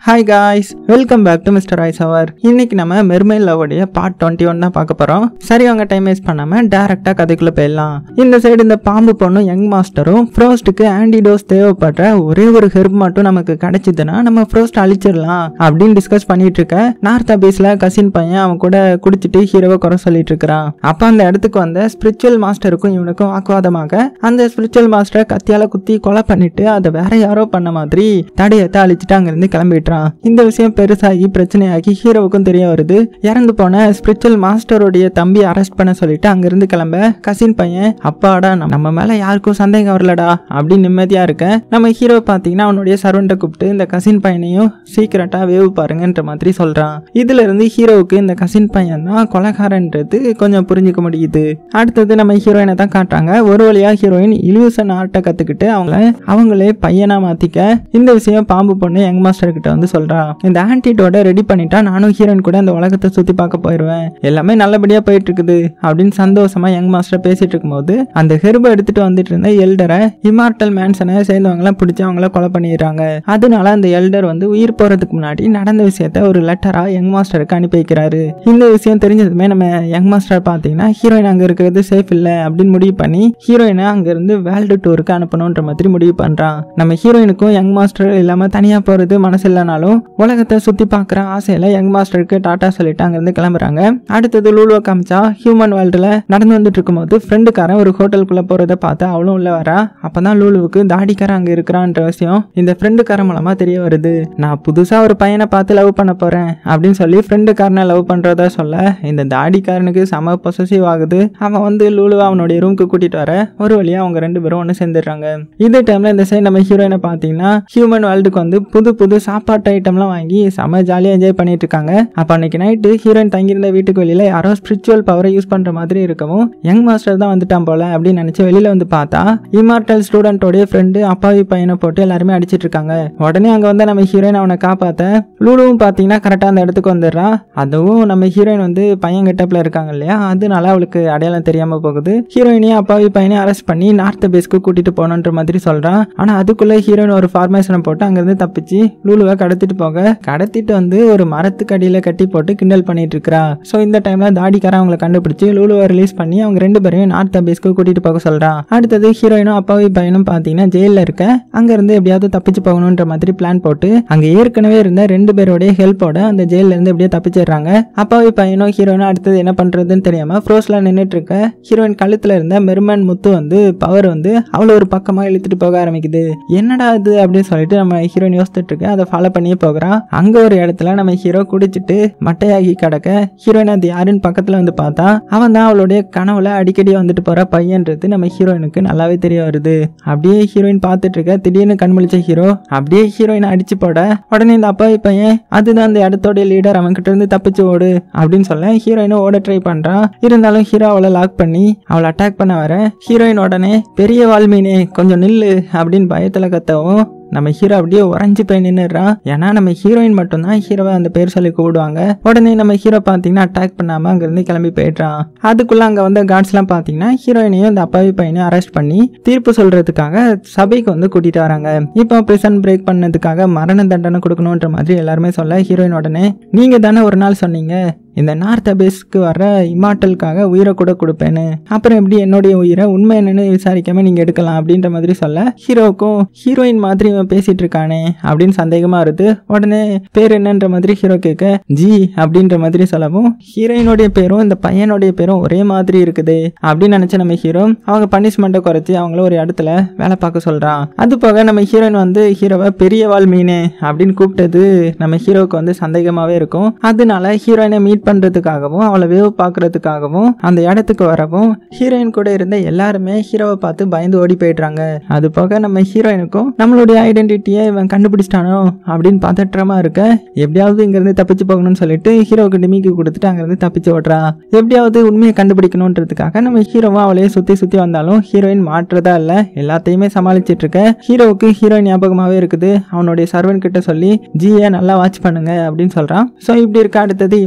hi guys welcome back to mister ice அவர் இன்னைக்கு நம்ம மெர்மைல் லவோடைய பார்ட் டுவெண்ட்டி ஒன் தான் பார்க்க போகிறோம் சரி அவங்க டைம் வேஸ்ட் பண்ணாமல் டேரெக்டாக கதைக்குள்ளே போயிடலாம் இந்த சைடு இந்த பாம்பு பொண்ணும் யங் மாஸ்டரும் ஃப்ரோஸ்ட்டுக்கு ஆன்டிடோஸ் தேவைப்படுற ஒரே ஒரு ஹெர்ப் மட்டும் நமக்கு கிடைச்சிதுன்னா நம்ம ஃப்ரோஸ்ட் அழிச்சிடலாம் அப்படின்னு டிஸ்கஸ் பண்ணிட்டு இருக்க நார்த் அபீஸில் கசின் பையன் அவன் கூட குடிச்சிட்டு ஹீரோவை குறை சொல்லிட்டு இருக்கிறான் அப்போ அந்த இடத்துக்கு வந்த ஸ்பிரிச்சுவல் மாஸ்டருக்கும் இவனுக்கும் வாக்குவாதமாக அந்த ஸ்பிரிச்சுவல் மாஸ்டரை கத்தியால குத்தி கொலை பண்ணிட்டு அதை வேற யாரோ பண்ண மாதிரி தடையத்தை அழிச்சிட்டு அங்கிருந்து கிளம்பிடுறான் இந்த விஷயம் பெருசாகி பிரச்சனையாகி ஹீரோவுக்கும் தெரிய வருது இறந்து போன ஸ்பிரிச்சுவல் மாஸ்டருடைய தம்பி அரெஸ்ட் பண்ண சொல்லிட்டு அங்கிருந்து கிளம்ப கசின் பையன் அப்பாடா நம்ம- நம்ம மேல யாருக்கும் சந்தேகம் வரலடா அப்படின்னு நிம்மதியா இருக்க நம்ம ஹீரோ பாத்தீங்கன்னா அவனுடைய சர்வெண்ட்டை கூப்பிட்டு இந்த கசின் பையனையும் சீக்கிரட்டா வேவு பாருங்கன்ற மாதிரி சொல்றான் இதுல இருந்து ஹீரோவுக்கு இந்த கசின் பையன் தான் கொலைகாரன்றது கொஞ்சம் புரிஞ்சுக்க முடியுது அடுத்தது நம்ம ஹீரோயினை தான் காட்டுறாங்க ஒரு வழியா ஹீரோயின் இலியூசன் ஆர்ட்டை கத்துக்கிட்டு அவங்கள அவங்களே பையனா மாத்திக்க இந்த விஷயம் பாம்பு பொண்ணு யங் மாஸ்டர் கிட்ட வந்து சொல்றான் இந்த ஆன்டிடோட ரெடி பண்ணிட்டா நானும் ஹீரோயின் கூட இந்த உலகத்தை சுத்தி பார்க்க போயிடுவேன் எல்லாமே நல்லபடியா போயிட்டு இருக்குது அப்படின்னு சந்தோஷமா யங் மாஸ்டர் பேசிட்டு இருக்கும்போது அந்த ஹெர்பை எடுத்துட்டு வந்துட்டு இருந்த எல்டரை இமார்டல் மேன்சனை சேர்ந்தவங்க எல்லாம் பிடிச்சி அவங்கள கொலை பண்ணிடுறாங்க அதனால அந்த எல்டர் வந்து உயிர் போறதுக்கு முன்னாடி நடந்த விஷயத்த ஒரு லெட்டரா யங் மாஸ்டருக்கு அனுப்பி வைக்கிறாரு இந்த விஷயம் தெரிஞ்சதுமே நம்ம யங் மாஸ்டர் பார்த்தீங்கன்னா ஹீரோயின் அங்க இருக்கிறது சேஃப் இல்லை அப்படின்னு முடிவு பண்ணி ஹீரோயினை அங்க இருந்து வேர்ல்டு டூருக்கு அனுப்பணுன்ற மாதிரி முடிவு பண்றான் நம்ம ஹீரோயினுக்கும் யங் மாஸ்டர் இல்லாம தனியா போறது மனசு இல்லைனாலும் உலகத்தை சுத்தி பார்க்குற ஆசையில யங் மாஸ்டருக்கு டாட்டா சொல்லிட்டு அங்கிருந்து கிளம்புறாங்க அடுத்தது லூலுவை காமிச்சா ஹியூமன் வேர்ல்டுல நடந்து வந்துட்டு இருக்கும்போது ஃப்ரெண்டுக்காரன் ஒரு ஹோட்டலுக்குள்ள போறத பார்த்து அவளும் உள்ள வரா அப்பதான் லூலுவுக்கு தாடிக்காரன் அங்க இருக்கிறான்ற விஷயம் இந்த ஃப்ரெண்டுக்காரன் மூலமா தெரிய வருது நான் புதுசா ஒரு பையனை பார்த்து லவ் பண்ண போறேன் அப்படின்னு சொல்லி ஃப்ரெண்டுக்காரனை லவ் பண்றதா சொல்ல இந்த தாடிக்காரனுக்கு செம பொசசிவ் ஆகுது அவன் வந்து லூலுவை அவனுடைய ரூமுக்கு கூட்டிட்டு வர ஒரு வழியா அவங்க ரெண்டு பேரும் ஒன்று சேர்ந்துடுறாங்க இதே டைம்ல இந்த சைடு நம்ம ஹீரோயினை பார்த்தீங்கன்னா ஹியூமன் வேர்ல்டுக்கு வந்து புது புது சாப்பாட்டு ஐட்டம்லாம் வாங்கி செம ஜாலியாக என்ஜாய் பண்ணிட்டு இருக்காங்க அப்போ அன்னைக்கு நைட்டு ஹீரோயின் தங்கியிருந்த வீட்டுக்கு வெளியில யாரோ ஸ்பிரிச்சுவல் பவரை யூஸ் பண்ற மாதிரி இருக்கவும் யங் மாஸ்டர் தான் வந்துட்டான் போல அப்படின்னு நினைச்சு வெளியில வந்து பார்த்தா இமார்டல் ஸ்டூடெண்டோடைய ஃப்ரெண்டு அப்பாவி பையனை போட்டு எல்லாருமே அடிச்சிட்டு இருக்காங்க உடனே அங்க வந்து நம்ம ஹீரோயின் அவனை காப்பாத்த லூலுவும் பார்த்தீங்கன்னா கரெக்டாக அந்த இடத்துக்கு வந்துடுறான் அதுவும் நம்ம ஹீரோயின் வந்து பையன் கெட்டப்ல இருக்காங்க இல்லையா அதனால அவளுக்கு அடையாளம் தெரியாம போகுது ஹீரோயினையும் அப்பாவி பையனை அரெஸ்ட் பண்ணி நார்த் பேஸ்க்கு கூட்டிட்டு போகணுன்ற மாதிரி சொல்றான் ஆனா அதுக்குள்ள ஹீரோயின் ஒரு ஃபார்மேஷனை போட்டு அங்கிருந்து தப்பிச்சு லூலுவை கடத்திட்டு போக கடத்திட்டு வந்து ஒரு மரத்துக்கு அடியில கட்டி போட்டு கிண்டல் பண்ணிட்டு இருக்கா ஸோ இந்த டைம்ல தாடிக்காரன் அவங்களை கண்டுபிடிச்சு லூலுவை ரிலீஸ் பண்ணி அவங்க ரெண்டு பேரையும் நார்த் பேஸ்க்கு கூட்டிட்டு போக சொல்றான் அடுத்தது ஹீரோயினும் அப்பாவி பையனும் பார்த்தீங்கன்னா ஜெயிலில் இருக்க அங்க இருந்து எப்படியாவது தப்பிச்சு போகணுன்ற மாதிரி பிளான் போட்டு அங்க ஏற்கனவே இருந்த ரெண்டு பேருடைய ஹெல்ப்போட அந்த ஜெயில இருந்து எப்படியோ தப்பிச்சிடுறாங்க அப்பாவி பையனும் ஹீரோயினும் அடுத்தது என்ன பண்றதுன்னு தெரியாம ஃப்ரோஸ்ல நின்றுட்டு இருக்க ஹீரோயின் கழுத்துல இருந்த மெர்மன் முத்து வந்து பவர் வந்து அவளை ஒரு பக்கமா இழுத்துட்டு போக ஆரம்பிக்குது என்னடா இது அப்படின்னு சொல்லிட்டு நம்ம ஹீரோயின் யோசிச்சுட்டு இருக்க அதை ஃபாலோ பண்ணியே போகிறான் அங்க ஒரு இடத்துல நம்ம ஹீரோ குடிச்சிட்டு மட்டையாகி கிடக்க ஹீரோயின் அது யாருன்னு பக்கத்துல வந்து பார்த்தா அவன் தான் அவளுடைய கனவுல அடிக்கடி வந்துட்டு போற பையன்றது நம்ம ஹீரோயினுக்கு நல்லாவே தெரிய வருது அப்படியே ஹீரோயின் பார்த்துட்டு இருக்க திடீர்னு கண்முழிச்ச ஹீரோ அப்படியே ஹீரோயினை அடிச்சு போட உடனே இந்த அப்பாவி பையன் அதுதான் அந்த இடத்தோட லீடர் அவன் கிட்ட இருந்து தப்பிச்சு ஓடு அப்படின்னு சொல்ல ஹீரோயினும் ஓட ட்ரை பண்றான் இருந்தாலும் ஹீரோ அவளை லாக் பண்ணி அவளை அட்டாக் பண்ண வர ஹீரோயின் உடனே பெரிய வால்மீனே கொஞ்சம் நில்லு அப்படின்னு பயத்துல கத்தவும் நம்ம ஹீரோ அப்படியே உறைஞ்சு போய் நின்னுடுறான் ஏன்னா நம்ம ஹீரோயின் மட்டும்தான் ஹீரோவை அந்த பேர் சொல்லி கூப்பிடுவாங்க உடனே நம்ம ஹீரோ பார்த்தீங்கன்னா அட்டாக் பண்ணாம அங்கிருந்து கிளம்பி போயிடுறான் அதுக்குள்ள அங்க வந்த கார்ட்ஸ்லாம் பார்த்தீங்கன்னா ஹீரோயினையும் இந்த அப்பாவி பையனையும் அரெஸ்ட் பண்ணி தீர்ப்பு சொல்றதுக்காக சபைக்கு வந்து கூட்டிட்டு வராங்க இப்போ பிரிசன் பிரேக் பண்ணதுக்காக மரண தண்டனை கொடுக்கணுன்ற மாதிரி எல்லாருமே சொல்ல ஹீரோயின் உடனே நீங்க தானே ஒரு நாள் சொன்னீங்க இந்த நார்த் அபேஸ்க்கு வர இமாட்டலுக்காக உயிரை கூட கொடுப்பேன்னு அப்புறம் எப்படி என்னுடைய உயிரை உண்மை என்னன்னு விசாரிக்காம நீங்க எடுக்கலாம் அப்படின்ற மாதிரி சொல்ல ஹீரோவுக்கும் ஹீரோயின் மாதிரி இவன் பேசிட்டு இருக்கானே அப்படின்னு சந்தேகமா வருது உடனே பேர் என்னன்ற மாதிரி ஹீரோ கேட்க ஜி அப்படின்ற மாதிரி சொல்லவும் ஹீரோயினுடைய பேரும் இந்த பையனுடைய பேரும் ஒரே மாதிரி இருக்குது அப்படின்னு நினைச்ச நம்ம ஹீரோ அவங்க பனிஷ்மெண்ட்டை குறைச்சி அவங்கள ஒரு இடத்துல வேலை பார்க்க சொல்றான் அது போக நம்ம ஹீரோயின் வந்து ஹீரோவை பெரிய வால் மீனே அப்படின்னு கூப்பிட்டது நம்ம ஹீரோவுக்கு வந்து சந்தேகமாவே இருக்கும் அதனால ஹீரோயினை மீட் பண்றதுக்காகவும் அவளை வேவ் பார்க்கறதுக்காகவும் அந்த இடத்துக்கு வரவும் ஹீரோயின் கூட இருந்த எல்லாருமே ஹீரோவை பார்த்து பயந்து ஓடி போயிடுறாங்க அது போக நம்ம ஹீரோயினுக்கும் நம்மளுடைய ஐடென்டிட்டியை இவன் கண்டுபிடிச்சிட்டானோ அப்படின்னு பதற்றமா இருக்க எப்படியாவது இங்கிருந்து தப்பிச்சு போகணும்னு சொல்லிட்டு ஹீரோவுக்கு டிமிக்கு கொடுத்துட்டு அங்கிருந்து தப்பிச்சு ஓடுறா எப்படியாவது உண்மையை கண்டுபிடிக்கணுன்றதுக்காக நம்ம ஹீரோவும் அவளையே சுத்தி சுத்தி வந்தாலும் ஹீரோயின் மாற்றதா இல்ல எல்லாத்தையுமே சமாளிச்சிட்டு இருக்க ஹீரோவுக்கு ஹீரோயின் ஞாபகமாவே இருக்குது அவனுடைய சர்வன் கிட்ட சொல்லி ஜியை நல்லா வாட்ச் பண்ணுங்க அப்படின்னு சொல்றான் ஸோ இப்படி இருக்க அடுத்தது இமாட்டல்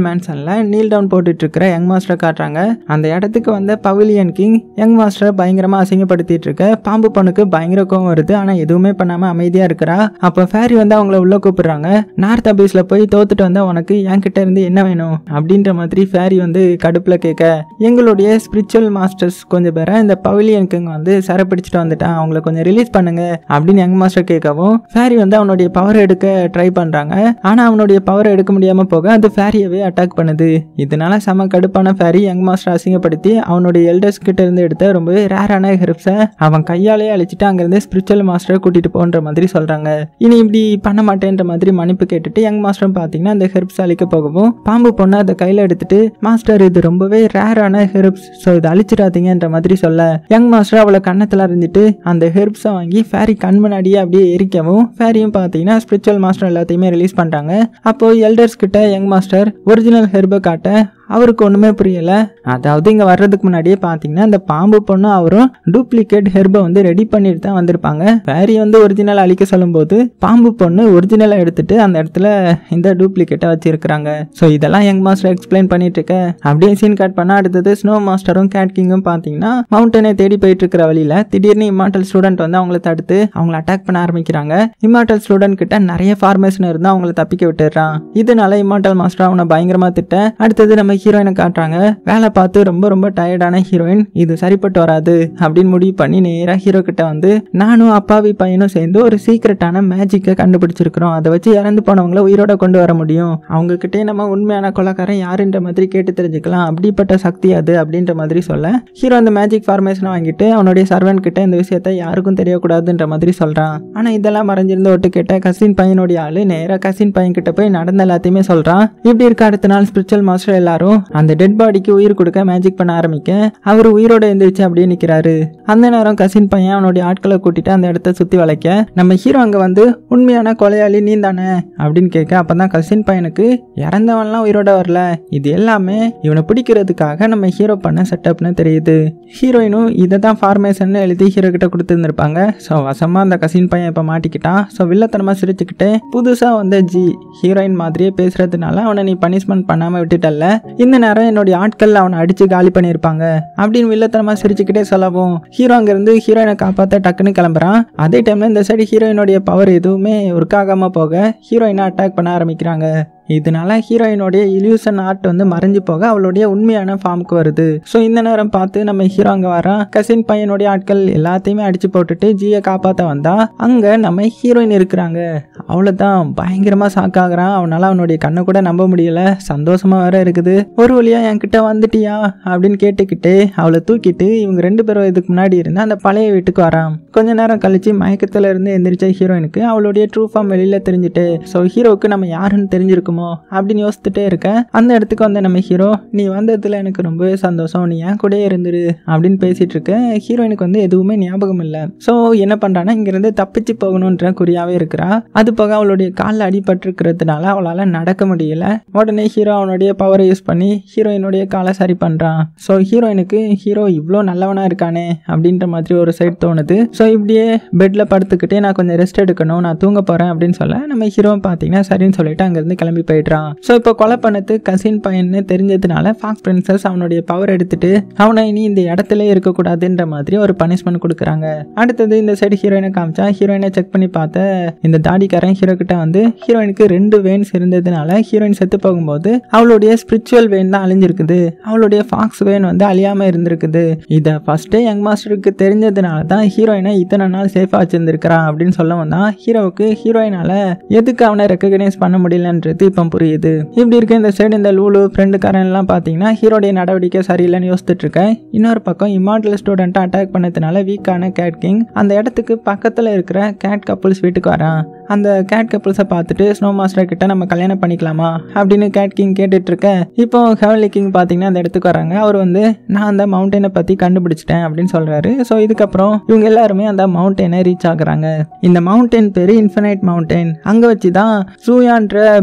மேன்சன்ல நீல் டவுன் போட்டுட்டு இருக்கிற யங் மாஸ்டரை காட்டுறாங்க அந்த இடத்துக்கு வந்த பவிலியன் கிங் யங் மாஸ்டரை பயங்கரமா அசிங்கப்படுத்திட்டு இருக்க பாம்பு பொண்ணுக்கு பயங்கர கோவம் வருது ஆனா எதுவுமே பண்ணாம அமைதியா இருக்கிறா அப்போ ஃபேரி வந்து அவங்கள உள்ள கூப்பிடுறாங்க நார்த் அபீஸ்ல போய் தோத்துட்டு வந்தா உனக்கு என்கிட்ட இருந்து என்ன வேணும் அப்படின்ற மாதிரி ஃபேரி வந்து கடுப்புல கேட்க எங்களுடைய ஸ்பிரிச்சுவல் மாஸ்டர்ஸ் கொஞ்சம் பேரை இந்த பவிலியன் கிங் வந்து சிறப்பிடிச்சிட்டு வந்துட்டான் அவங்கள கொஞ்சம் ரிலீஸ் பண்ணுங்க அப்படின்னு யங் மாஸ்டர் கேட்கவும் ஃபேரி வந்து அவனுடைய பவர் எடுக்க ட்ரை பண்றாங்க ஆனா அவனுடைய பவர் எடுக்க முடியாம போக அது ஃபேரியவே அட்டாக் பண்ணுது இதனால செம கடுப்பான ஃபேரி யங் மாஸ்டர் அசிங்கப்படுத்தி அவனுடைய எல்டர்ஸ் கிட்ட இருந்து எடுத்த ரொம்பவே ரேரான ஹெர்ப்ஸை அவன் கையாலே அழிச்சிட்டு அங்கிருந்து ஸ்பிரிச்சுவல் மாஸ்டரை கூட்டிட்டு போன்ற மாதிரி சொல்றாங்க இனி இப்படி பண்ண மாட்டேன்ற மாதிரி மன்னிப்பு கேட்டுட்டு யங் மாஸ்டரும் பாத்தீங்கன்னா அந்த ஹெர்ப்ஸ் அழிக்க போகவும் பாம்பு பொண்ணு அதை கையில எடுத்துட்டு மாஸ்டர் இது ரொம்பவே ரேரான ஹெர்ப்ஸ் ஸோ இதை அழிச்சிடாதீங்கன்ற மாதிரி சொல்ல யங் மாஸ்டர் அவளை கண்ணத்துல அறிஞ்சிட்டு அந்த ஹெர்ப்ஸை வாங்கி ஃபேரி கண் முன்னாடியே அப்படியே எரிக்கவும் ஃபேரியும் பார்த்தீங்கன்னா ஸ்பிரிச்சுவல் மாஸ்டர் எல்லாத்தையுமே ரிலீஸ் பண்றாங்க அப்போ எல்டர்ஸ் கிட்ட யங் மாஸ்டர் ஒரிஜினல் ஹெர்பை காட்ட அவருக்கு ஒன்றுமே புரியல அதாவது இங்கே வர்றதுக்கு முன்னாடியே பார்த்தீங்கன்னா இந்த பாம்பு பொண்ணு அவரும் டூப்ளிகேட் ஹெர்பை வந்து ரெடி பண்ணிட்டு தான் வந்திருப்பாங்க ஃபேரி வந்து ஒரிஜினல் அழிக்க சொல்லும்போது பாம்பு பொண்ணு ஒரிஜினலை எடுத்துட்டு அந்த இடத்துல இந்த டூப்ளிகேட்டை வச்சிருக்கிறாங்க ஸோ இதெல்லாம் யங் மாஸ்டர் எக்ஸ்பிளைன் பண்ணிட்டு இருக்க அப்படியே சீன் கட் பண்ணா அடுத்தது ஸ்னோ மாஸ்டரும் கேட் கிங்கும் பார்த்தீங்கன்னா மவுண்டனை தேடி போயிட்டு இருக்கிற வழியில திடீர்னு இம்மார்டல் ஸ்டூடெண்ட் வந்து அவங்கள தடுத்து அவங்கள அட்டாக் பண்ண ஆரம்பிக்கிறாங்க இம்மார்டல் ஸ்டூடெண்ட் கிட்ட நிறைய ஃபார்மேஷன் இருந்தா அவங்கள தப்பிக்க விட்டுறான் இதனால இம்மார்டல் மாஸ்டர் அவனை பயங்கரமா திட்ட அடுத்தது நம்ம ஹீரோயினை காட்டுறாங்க வேலை பார்த்து ரொம்ப ரொம்ப டயர்டான ஹீரோயின் இது சரிப்பட்டு வராது அப்படின்னு முடிவு பண்ணி நேராக ஹீரோ கிட்ட வந்து நானும் அப்பாவி பையனும் சேர்ந்து ஒரு சீக்ரெட்டான மேஜிக்கை கண்டுபிடிச்சிருக்கிறோம் அதை வச்சு இறந்து போனவங்கள உயிரோட கொண்டு வர முடியும் அவங்க கிட்டே நம்ம உண்மையான கொலைக்காரன் யாருன்ற மாதிரி கேட்டு தெரிஞ்சுக்கலாம் அப்படிப்பட்ட சக்தி அது அப்படின்ற மாதிரி சொல்ல ஹீரோ அந்த மேஜிக் ஃபார்மேஷனை வாங்கிட்டு அவனுடைய சர்வன் கிட்ட இந்த விஷயத்த யாருக்கும் தெரியக்கூடாதுன்ற மாதிரி சொல்றான் ஆனா இதெல்லாம் மறைஞ்சிருந்து ஒட்டு கேட்ட கசின் பையனுடைய ஆளு நேரா கசின் பையன் கிட்ட போய் நடந்த எல்லாத்தையுமே சொல்றான் இப்படி இருக்க அடுத்த நாள் ஸ்பிரிச்சுவல் மாஸ்டர் எல்லாரும் அந்த டெட் பாடிக்கு உயிர் கொடுக்க மேஜிக் பண்ண ஆரம்பிக்க அவர் உயிரோட எந்திரிச்சு அப்படியே நிக்கிறாரு அந்த நேரம் கசின் பையன் அவனுடைய ஆட்களை கூட்டிட்டு அந்த இடத்த சுத்தி வளைக்க நம்ம ஹீரோ அங்க வந்து உண்மையான கொலையாளி நீ தானே அப்படின்னு கேட்க அப்பதான் கசின் பையனுக்கு இறந்தவன்லாம் உயிரோட வரல இது எல்லாமே இவனை பிடிக்கிறதுக்காக நம்ம ஹீரோ பண்ண செட்டப்னு தெரியுது ஹீரோயினும் இதை தான் ஃபார்மேஷன் எழுதி ஹீரோ கிட்ட கொடுத்துருந்துருப்பாங்க ஸோ வசமா அந்த கசின் பையன் இப்போ மாட்டிக்கிட்டான் ஸோ வில்லத்தனமா சிரிச்சுக்கிட்டு புதுசா வந்த ஜி ஹீரோயின் மாதிரியே பேசுறதுனால அவனை நீ பனிஷ்மெண்ட் பண்ணாம விட்டுட்டல்ல இந்த நேரம் என்னுடைய ஆட்கள் அவனை அடிச்சு காலி பண்ணியிருப்பாங்க அப்படின்னு வில்லத்தனமா சிரிச்சுக்கிட்டே சொல்லவும் ஹீரோ அங்கிருந்து ஹீரோயினை காப்பாற்ற டக்குன்னு கிளம்புறான் அதே டைம்ல இந்த சைடு ஹீரோயினுடைய பவர் எதுவுமே ஒர்க் ஆகாம போக ஹீரோயினை அட்டாக் பண்ண ஆரம்பிக்கிறாங்க இதனால ஹீரோயினுடைய இல்யூஷன் ஆர்ட் வந்து மறைஞ்சு போக அவளுடைய உண்மையான ஃபார்முக்கு வருது ஸோ இந்த நேரம் பார்த்து நம்ம ஹீரோ அங்கே வரான் கசின் பையனுடைய ஆட்கள் எல்லாத்தையுமே அடிச்சு போட்டுட்டு ஜியை காப்பாற்ற வந்தா அங்கே நம்ம ஹீரோயின் இருக்கிறாங்க அவ்வளோதான் பயங்கரமாக சாக்காகிறான் அவனால அவனுடைய கண்ணை கூட நம்ப முடியல சந்தோஷமா வேற இருக்குது ஒரு வழியா என்கிட்ட வந்துட்டியா அப்படின்னு கேட்டுக்கிட்டு அவளை தூக்கிட்டு இவங்க ரெண்டு பேரும் இதுக்கு முன்னாடி இருந்து அந்த பழைய வீட்டுக்கு வரான் கொஞ்ச நேரம் கழிச்சு மயக்கத்துல இருந்து எந்திரிச்ச ஹீரோயினுக்கு அவளுடைய ட்ரூ ஃபார்ம் வெளியில தெரிஞ்சுட்டு ஸோ ஹீரோவுக்கு நம்ம யாருன்னு தெரிஞ்சிருக்குமோ அப்படின்னு யோசிச்சுட்டே இருக்க அந்த இடத்துக்கு வந்த நம்ம ஹீரோ நீ வந்ததுல எனக்கு ரொம்பவே சந்தோஷம் நீ என் கூடயே இருந்துரு அப்படின்னு பேசிட்டு இருக்க ஹீரோயினுக்கு வந்து எதுவுமே ஞாபகம் இல்லை ஸோ என்ன பண்றான்னா இங்கிருந்து தப்பிச்சு போகணுன்ற குறியாவே இருக்கிறா அது போக அவளுடைய காலில் அடிபட்டிருக்கிறதுனால அவளால் நடக்க முடியல உடனே ஹீரோ அவனுடைய பவரை யூஸ் பண்ணி ஹீரோயினுடைய காலை சரி பண்ணுறான் ஸோ ஹீரோயினுக்கு ஹீரோ இவ்வளோ நல்லவனா இருக்கானே அப்படின்ற மாதிரி ஒரு சைட் தோணுது ஸோ இப்படியே பெட்டில் படுத்துக்கிட்டே நான் கொஞ்சம் ரெஸ்ட் எடுக்கணும் நான் தூங்க போகிறேன் அப்படின்னு சொல்ல நம்ம ஹீரோ பார்த்தீங்கன்னா சரின்னு சொல்லிட்டு அங்கேருந்து கிளம்பி போயிடுறான் ஸோ இப்போ கொலை பண்ணது கசின் பையன்னு தெரிஞ்சதுனால ஃபாக்ஸ் பிரின்சஸ் அவனுடைய பவர் எடுத்துட்டு அவனை இனி இந்த இடத்துல இருக்கக்கூடாதுன்ற மாதிரி ஒரு பனிஷ்மெண்ட் கொடுக்குறாங்க அடுத்தது இந்த சைடு ஹீரோயினை காமிச்சா ஹீரோயினை செக் பண்ணி பார்த்த இந்த தாடிக்காரன் ஹீரோ கிட்ட வந்து ஹீரோயினுக்கு ரெண்டு வெயின்ஸ் இருந்ததுனால ஹீரோயின் செத்து போகும்போது அவளுடைய ஸ்பிரிச்சுவல் வெயின் தான் அழிஞ்சிருக்குது அவளுடைய ஃபாக்ஸ் வெயின் வந்து அழியாம இருந்திருக்குது இதை ஃபர்ஸ்டே யங் மாஸ்டருக்கு தெரிஞ்சதுனால தான் ஹீரோயினை இத்தனை நாள் சேஃபாக வச்சிருந்திருக்கிறான் அப்படின்னு சொல்ல வந்தான் ஹீரோவுக்கு ஹீரோயினால எதுக்கு அவனை ரெக்கக்னைஸ் பண்ண முடியலன்றது இப்போ புரியுது இப்படி இருக்க இந்த சைடு இந்த லூலு ஃப்ரெண்டுக்காரன் எல்லாம் பார்த்தீங்கன்னா ஹீரோடைய நடவடிக்கை சரியில்லைன்னு யோசிச்சுட்டு இருக்கேன் இன்னொரு பக்கம் இமார்டல் ஸ்டூடெண்ட்டை அட்டாக் பண்ணதுனால வீக்கான கேட் கிங் அந்த இடத்துக்கு பக்கத்தில் இருக்கிற கேட் கப்புள்ஸ் வீட்டுக்கு வரான் அந்த கேட் கப்புள்ஸை பார்த்துட்டு ஸ்னோ மாஸ்டர் கிட்ட நம்ம கல்யாணம் பண்ணிக்கலாமா அப்படின்னு கேட் கிங் கேட்டுட்டு இருக்க இப்போ ஹெவன்லி கிங் பார்த்தீங்கன்னா அந்த இடத்துக்கு வராங்க அவர் வந்து நான் அந்த மவுண்டனை பற்றி கண்டுபிடிச்சிட்டேன் அப்படின்னு சொல்றாரு ஸோ இதுக்கப்புறம் இவங்க எல்லாருமே அந்த மவுண்டனை ரீச் ஆகுறாங்க இந்த மவுண்டன் பேர் இன்ஃபினைட் மவுண்டன் அங்கே வச்சு தான் சூயான்ற பீஸ்ட்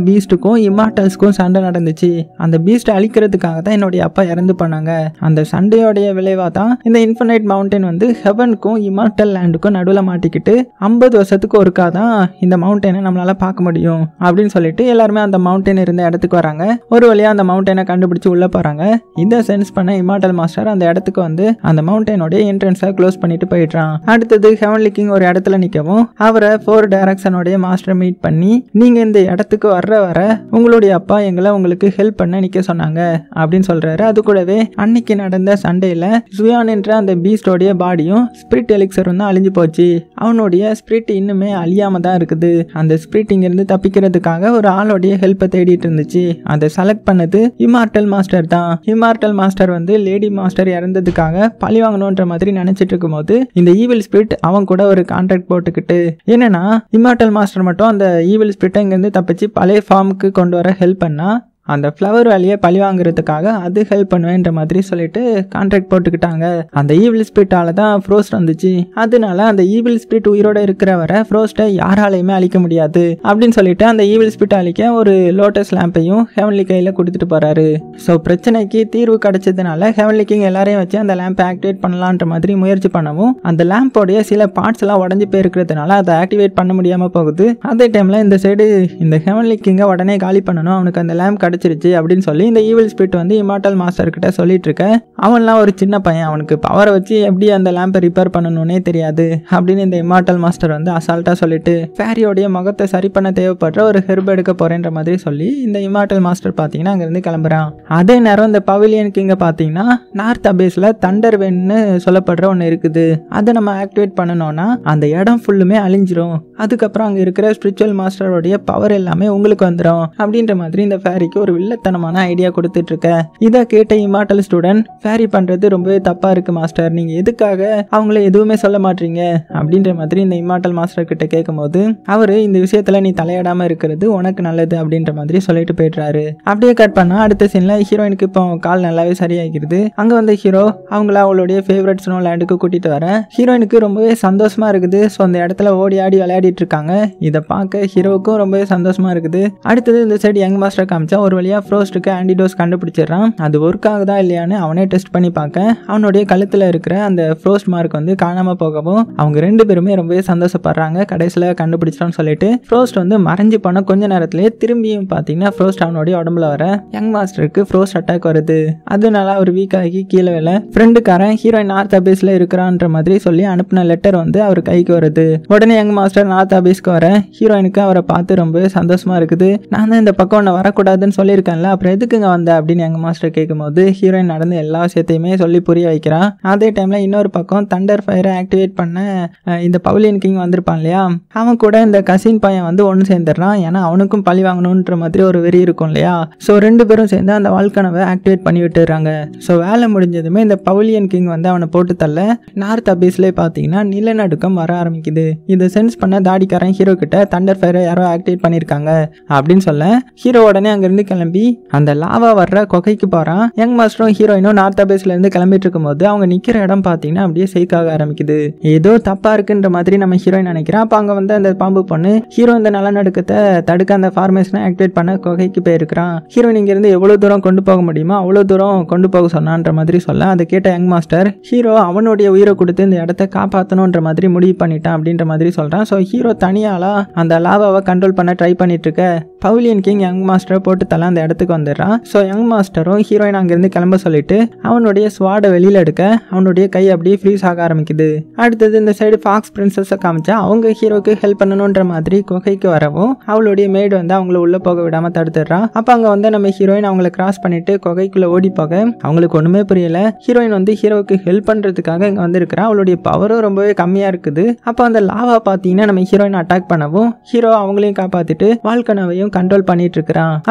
ஹெவனுக்கும் இம்மார்டல்ஸ்க்கும் சண்டை நடந்துச்சு அந்த பீஸ்ட் அழிக்கிறதுக்காக தான் என்னுடைய அப்பா இறந்து பண்ணாங்க அந்த சண்டையோடைய விளைவாக தான் இந்த இன்ஃபினைட் மவுண்டன் வந்து ஹெவனுக்கும் இமார்டல் லேண்டுக்கும் நடுவில் மாட்டிக்கிட்டு ஐம்பது வருஷத்துக்கு ஒருக்கா தான் இந்த மவுண்டனை நம்மளால பார்க்க முடியும் அப்படின்னு சொல்லிட்டு எல்லாருமே அந்த மவுண்டன் இருந்த இடத்துக்கு வராங்க ஒரு வழியா அந்த மவுண்டனை கண்டுபிடிச்சு உள்ள போறாங்க இதை சென்ஸ் பண்ண இமார்டல் மாஸ்டர் அந்த இடத்துக்கு வந்து அந்த மவுண்டனோட என்ட்ரன்ஸை க்ளோஸ் பண்ணிட்டு போயிடுறான் அடுத்தது ஹெவன்லி கிங் ஒரு இடத்துல நிற்கவும் அவரை ஃபோர் டைரக்ஷனோடைய மாஸ்டர் மீட் பண்ணி நீங்க இந்த இடத்துக்கு வர்ற வர உங்களுடைய அப்பா எங்களை உங்களுக்கு ஹெல்ப் பண்ண நிக்க சொன்னாங்க அப்படின்னு சொல்றாரு அது கூடவே அன்னைக்கு நடந்த சண்டையில சுயான் என்ற அந்த பீஸ்டோடைய பாடியும் ஸ்பிரிட் எலிக்சரும் தான் அழிஞ்சு போச்சு அவனுடைய ஸ்பிரிட் இன்னுமே அழியாம தான் இருக்குது அந்த ஸ்பிரிட் இங்கிருந்து தப்பிக்கிறதுக்காக ஒரு ஆளோடைய ஹெல்ப்பை தேடிட்டு இருந்துச்சு அதை செலக்ட் பண்ணது இமார்டல் மாஸ்டர் தான் இமார்டல் மாஸ்டர் வந்து லேடி மாஸ்டர் இறந்ததுக்காக பழி வாங்கணுன்ற மாதிரி நினைச்சிட்டு இருக்கும்போது இந்த ஈவில் ஸ்பிரிட் அவன் கூட ஒரு கான்ட்ராக்ட் போட்டுக்கிட்டு என்னன்னா இமார்டல் மாஸ்டர் மட்டும் அந்த ஈவில் ஸ்பிரிட்டை இங்கேருந்து தப்பிச்சு பழைய ஃபார்முக்கு கொண்டு வர ஹெல்ப் பண்ணா அந்த ஃப்ளவர் வேலையை பழி வாங்குறதுக்காக அது ஹெல்ப் பண்ணுவேன்ற மாதிரி சொல்லிட்டு கான்ட்ராக்ட் போட்டுக்கிட்டாங்க அந்த ஈவில் ஸ்பிரிட்டால தான் ஃப்ரோஸ்ட் வந்துச்சு அதனால அந்த ஈவில் ஸ்பிரிட் உயிரோட இருக்கிற வரை ஃப்ரோஸ்ட்டை யாராலையுமே அழிக்க முடியாது அப்படின்னு சொல்லிட்டு அந்த ஈவில் ஸ்பிரிட் அழிக்க ஒரு லோட்டஸ் லேம்பையும் ஹெவன்லி கையில் கொடுத்துட்டு போறாரு ஸோ பிரச்சனைக்கு தீர்வு கிடைச்சதுனால ஹெவன்லி கிங் எல்லாரையும் வச்சு அந்த லேம்பை ஆக்டிவேட் பண்ணலான்ற மாதிரி முயற்சி பண்ணவும் அந்த லேம்போடைய சில பார்ட்ஸ் எல்லாம் உடஞ்சி போயிருக்கிறதுனால அதை ஆக்டிவேட் பண்ண முடியாம போகுது அதே டைம்ல இந்த சைடு இந்த ஹெவன்லி கிங்கை உடனே காலி பண்ணணும் அவனுக்கு அந்த லேம்ப் கிடைச்சிருச்சு அப்படின்னு சொல்லி இந்த ஈவில் ஸ்பிரிட் வந்து இமார்டல் மாஸ்டர் கிட்ட சொல்லிட்டு இருக்க அவன்லாம் ஒரு சின்ன பையன் அவனுக்கு பவரை வச்சு எப்படி அந்த லேம்பை ரிப்பேர் பண்ணணும்னே தெரியாது அப்படின்னு இந்த இமார்டல் மாஸ்டர் வந்து அசால்ட்டா சொல்லிட்டு ஃபேரியோடைய முகத்தை சரி பண்ண தேவைப்படுற ஒரு ஹெர்ப் எடுக்க போறேன்ற மாதிரி சொல்லி இந்த இமார்டல் மாஸ்டர் பார்த்தீங்கன்னா அங்கேருந்து கிளம்புறான் அதே நேரம் இந்த பவிலியன் கிங்க பார்த்தீங்கன்னா நார்த் அபேஸில் தண்டர் வென்னு சொல்லப்படுற ஒன்று இருக்குது அதை நம்ம ஆக்டிவேட் பண்ணணும்னா அந்த இடம் ஃபுல்லுமே அழிஞ்சிரும் அதுக்கப்புறம் அங்கே இருக்கிற ஸ்பிரிச்சுவல் மாஸ்டரோடைய பவர் எல்லாமே உங்களுக்கு வந்துடும் அப்படின்ற மாதிரி இந்த ஃபேரிக்கு ஒரு வில்லத்தனமான ஐடியா கொடுத்துட்டு இருக்க இதை கேட்ட இமார்டல் ஸ்டூடெண்ட் ஃபேரி பண்ணுறது ரொம்பவே தப்பாக இருக்கு மாஸ்டர் நீங்கள் எதுக்காக அவங்கள எதுவுமே சொல்ல மாட்டீங்க அப்படின்ற மாதிரி இந்த இமார்டல் மாஸ்டர் கிட்ட கேட்கும்போது அவர் இந்த விஷயத்துல நீ தலையிடாம இருக்கிறது உனக்கு நல்லது அப்படின்ற மாதிரி சொல்லிட்டு போயிடுறாரு அப்படியே கட் பண்ணா அடுத்த சீன்ல ஹீரோயினுக்கு இப்போ கால் நல்லாவே சரியாகிறது அங்க வந்த ஹீரோ அவங்கள அவளுடைய ஃபேவரட் ஸ்னோ லேண்டுக்கு கூட்டிட்டு வர ஹீரோயினுக்கு ரொம்பவே சந்தோஷமா இருக்குது ஸோ அந்த இடத்துல ஓடி ஆடி விளையாடிட்டு இருக்காங்க இதை பார்க்க ஹீரோவுக்கும் ரொம்பவே சந்தோஷமா இருக்குது அடுத்தது இந்த சைடு யங் மாஸ்டர் காமிச்சா ஒரு வழியா ஃப்ரோஸ்ட்டுக்கு ஆன்டிடோஸ் கண்டுபிடிச்சிடுறான் அது ஒர்க் ஆகுதா இல்லையான்னு அவனே டெஸ்ட் பண்ணி பார்க்க அவனுடைய கழுத்துல இருக்கிற அந்த ஃப்ரோஸ்ட் மார்க் வந்து காணாம போகவும் அவங்க ரெண்டு பேருமே ரொம்பவே சந்தோஷப்படுறாங்க கடைசியில் கண்டுபிடிச்சிட்டோம்னு சொல்லிட்டு ஃப்ரோஸ்ட் வந்து மறைஞ்சு போன கொஞ்ச நேரத்திலேயே திரும்பியும் பார்த்தீங்கன்னா ஃப்ரோஸ்ட் அவனுடைய உடம்புல வர யங் மாஸ்டருக்கு ஃப்ரோஸ்ட் அட்டாக் வருது அதனால அவர் வீக் ஆகி கீழே விழ ஃப்ரெண்டுக்காரன் ஹீரோயின் நார்த் அபேஸில் இருக்கிறான்ற மாதிரி சொல்லி அனுப்பின லெட்டர் வந்து அவர் கைக்கு வருது உடனே யங் மாஸ்டர் நார்த் அபேஸ்க்கு வர ஹீரோயினுக்கு அவரை பார்த்து ரொம்பவே சந்தோஷமா இருக்குது நான் தான் இந்த பக்கம் ஒன்று வரக்கூடாதுன்னு சொல்லியிருக்கேன்ல அப்புறம் எதுக்குங்க வந்த அப்படின்னு யங் மாஸ்டர் கேட்கும்போது ஹீரோயின் நடந்த எல்லா விஷயத்தையுமே சொல்லி புரிய வைக்கிறான் அதே டைம்ல இன்னொரு பக்கம் தண்டர் ஃபயரை ஆக்டிவேட் பண்ண அஹ், இந்த பவுலியன் கிங் வந்திருப்பான் இல்லையா அவன் கூட இந்த கசின் பையன் வந்து ஒன்று சேர்ந்துடுறான் ஏன்னா அவனுக்கும் பழி வாங்கணுன்ற மாதிரி ஒரு வெறி இருக்கும் இல்லையா ஸோ ரெண்டு பேரும் சேர்ந்து அந்த வால்கனவை ஆக்டிவேட் பண்ணி விட்டுறாங்க ஸோ வேலை முடிஞ்சதுமே இந்த பவுலியன் கிங் வந்து அவனை போட்டு தள்ள நார்த் அபீஸ்லேயே பார்த்தீங்கன்னா நிலநடுக்கம் வர ஆரம்பிக்குது இதை சென்ஸ் பண்ண தாடிக்காரன் ஹீரோ கிட்ட தண்டர் ஃபயரை யாரோ ஆக்டிவேட் பண்ணியிருக்காங்க அப்படின்னு சொல்ல ஹீரோ உடனே அங்கேருந்து கிளம்பி அந்த லாவா வர்ற குகைக்கு போகிறான் யங் மாஸ்டரும் ஹீரோயினும் நார்த் அபேஸ்ல இருந்து கிளம்பிட்டு இருக்கும்போது அவங்க நிற்கிற இடம் பார்த்தீங்கன்னா அப்படியே ஷேக் ஆக ஆரம்பிக்குது ஏதோ தப்பா இருக்குன்ற மாதிரி நம்ம ஹீரோயின் நினைக்கிறோம் அப்போ அங்கே வந்து அந்த பாம்பு பொண்ணு ஹீரோ இந்த நிலநடுக்கத்தை தடுக்க அந்த ஃபார்மேஷனை ஆக்டிவேட் பண்ண குகைக்கு போயிருக்கிறான் ஹீரோயின் இங்கேருந்து எவ்வளோ தூரம் கொண்டு போக முடியுமோ அவ்வளோ தூரம் கொண்டு போக சொன்னான்ற மாதிரி சொல்ல அதை கேட்ட யங் மாஸ்டர் ஹீரோ அவனுடைய உயிரை கொடுத்து இந்த இடத்த காப்பாற்றணுன்ற மாதிரி முடிவு பண்ணிட்டான் அப்படின்ற மாதிரி சொல்கிறான் ஸோ ஹீரோ தனியாளா அந்த லாவாவை கண்ட்ரோல் பண்ண ட்ரை பண்ணிட்டு இருக்க பவுலியன் கிங் யங் மாஸ்டரை போட்டு தள்ள அந்த இடத்துக்கு வந்துடுறான் ஸோ யங் மாஸ்டரும் ஹீரோயின் அங்கேருந்து கிளம்ப சொல்லிட்டு அவனுடைய ஸ்வாடை வெளியில் எடுக்க அவனுடைய கை அப்படியே ஃப்ரீஸ் ஆக ஆரம்பிக்குது அடுத்தது இந்த சைடு ஃபாக்ஸ் பிரின்சஸை காமிச்சா அவங்க ஹீரோக்கு ஹெல்ப் பண்ணணுன்ற மாதிரி குகைக்கு வரவும் அவளுடைய மேடு வந்து அவங்கள உள்ள போக விடாம தடுத்துடுறா அப்போ அங்கே வந்து நம்ம ஹீரோயின் அவங்கள கிராஸ் பண்ணிட்டு குகைக்குள்ள ஓடி போக அவங்களுக்கு ஒன்றுமே புரியல ஹீரோயின் வந்து ஹீரோவுக்கு ஹெல்ப் பண்ணுறதுக்காக இங்கே வந்திருக்கிறா அவளுடைய பவரும் ரொம்பவே கம்மியாக இருக்குது அப்போ அந்த லாவா பார்த்தீங்கன்னா நம்ம ஹீரோயின் அட்டாக் பண்ணவும் ஹீரோ அவங்களையும் காப்பாற்றிட்டு வால்கனவையும் கண்ட்ரோல் பண்ணிட்டு இருக்கிறான் அப்போ ஹீரோ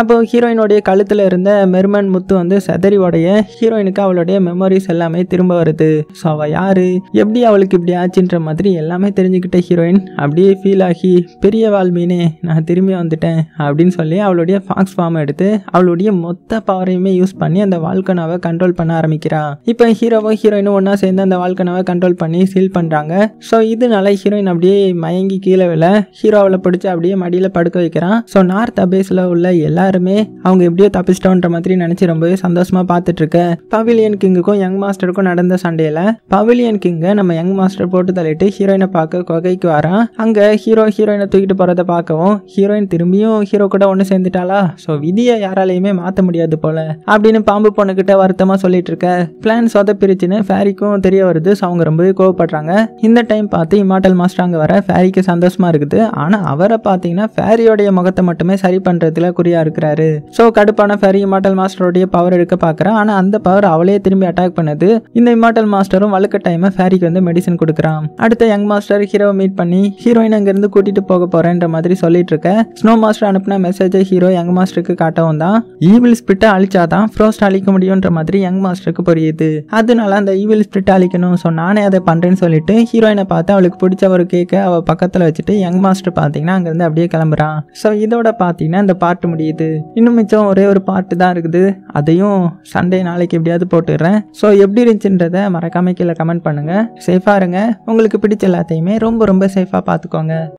ஹீரோயினுடைய கழுத்துல இருந்த மெர்மன் முத்து வந்து செதறி உடைய ஹீரோயினுக்கு அவளுடைய மெமரிஸ் எல்லாமே திரும்ப வருது ஸோ அவள் யாரு எப்படி அவளுக்கு இப்படி ஆச்சுன்ற மாதிரி எல்லாமே தெரிஞ்சுக்கிட்ட ஹீரோயின் அப்படியே ஃபீல் ஆகி பெரிய வால்மீனே நான் திரும்பி வந்துட்டேன் அப்படின்னு சொல்லி அவளுடைய ஃபாக்ஸ் ஃபார்ம் எடுத்து அவளுடைய மொத்த பவரையுமே யூஸ் பண்ணி அந்த வால்கனாவை கண்ட்ரோல் பண்ண ஆரம்பிக்கிறா இப்போ ஹீரோவும் ஹீரோயினும் ஒன்றா சேர்ந்து அந்த வால்கனாவை கண்ட்ரோல் பண்ணி சீல் பண்ணுறாங்க ஸோ இதனால ஹீரோயின் அப்படியே மயங்கி கீழே விழ ஹீரோவில் பிடிச்சி அப்படியே மடியில் படுக்க வைக்கிறான் ஸோ நார்த் அபேஸில் உள்ள எல்லாருமே அவங்க எப்படியோ தப்பிச்சிட்டோன்ற மாதிரி நினச்சி ரொம்பவே சந்தோஷமாக பார்த்துட்டு இருக்க பவிலியன் கிங்குக்கும் யங் மாஸ்டருக்கும் நடந்த சண்டையில் பவிலியன் கிங்கை நம்ம யங் மாஸ்டர் போட்டு தள்ளிட்டு ஹீரோயினை பார்க்க கொகைக்கு வரான் அங்கே ஹீரோ ஹீரோயினை தூக்கிட்டு போகிறத பார்க்கவும் ஹீரோயின் திரும்பியும் ஹீரோ கூட ஒன்று சேர்ந்துட்டாளா ஸோ விதியை யாராலையுமே மாற்ற முடியாது போல அப்படின்னு பாம்பு பொண்ணுக்கிட்ட வருத்தமாக சொல்லிட்டு இருக்க பிளான் சொதப்பிருச்சுன்னு ஃபேரிக்கும் தெரிய வருது ஸோ அவங்க ரொம்பவே கோவப்படுறாங்க இந்த டைம் பார்த்து இமாட்டல் மாஸ்டர் அங்கே வர ஃபேரிக்கு சந்தோஷமா இருக்குது ஆனால் அவரை பார்த்தீங்கன்னா ஃபேரியோடைய முகத்தை மட்டுமே சரி பண்ணுறதுல குறியா இருக்கிறாரு ஸோ கடுப்பான ஃபேரி இமாட்டல் மாஸ்டருடைய பவர் எடுக்க பார்க்குறான் ஆனால் அந்த பவர் அவளே திரும்பி அட்டாக் பண்ணுது இந்த இமாட்டல் மாஸ்டரும் வழுக்க டைமை ஃபேரிக்கு வந்து மெடிசன் கொடுக்குறான் அடுத்த யங் மாஸ்டர் ஹீரோவை மீட் பண்ணி ஹீரோயின் அங்கேருந்து கூட்டிட்டு போக போறேன்ற மாதிரி சொல்லிட்டு இருக்க ஸ்னோ மாஸ்டர் அனுப்பின மெசேஜை ஹீரோ யங் மாஸ்டருக்கு காட்டவும் தான் ஈவில் ஸ்பிரிட்டை அழிச்சாதான் ஃப்ரோஸ்ட் அழிக்க முடியுன்ற மாதிரி யங் மாஸ்டருக்கு புரியுது அதனால அந்த ஈவில் ஸ்பிரிட் அழிக்கணும் ஸோ நானே அதை பண்றேன்னு சொல்லிட்டு ஹீரோயினை பார்த்து அவளுக்கு பிடிச்ச ஒரு கேக்கை அவ பக்கத்தில் வச்சுட்டு யங் மாஸ்டர் பார்த்தீங்கன்னா அங்கேருந்து அப்படியே கிளம்புறான் ஸோ இதோட பார்த்தீங்கன்னா இந்த பாட்டு முடியுது இன்னும் மிச்சம் ஒரே ஒரு பாட்டு தான் இருக்குது அதையும் சண்டே நாளைக்கு எப்படியாவது போட்டுடுறேன் ஸோ எப்படி இருந்துச்சுன்றதை மறக்காம கீழே கமெண்ட் பண்ணுங்க சேஃபாக இருங்க உங்களுக்கு பிடிச்ச எல்லாத்தையுமே ரொம்ப ரொம்ப சேஃபாக பார்த்துக்கோங்க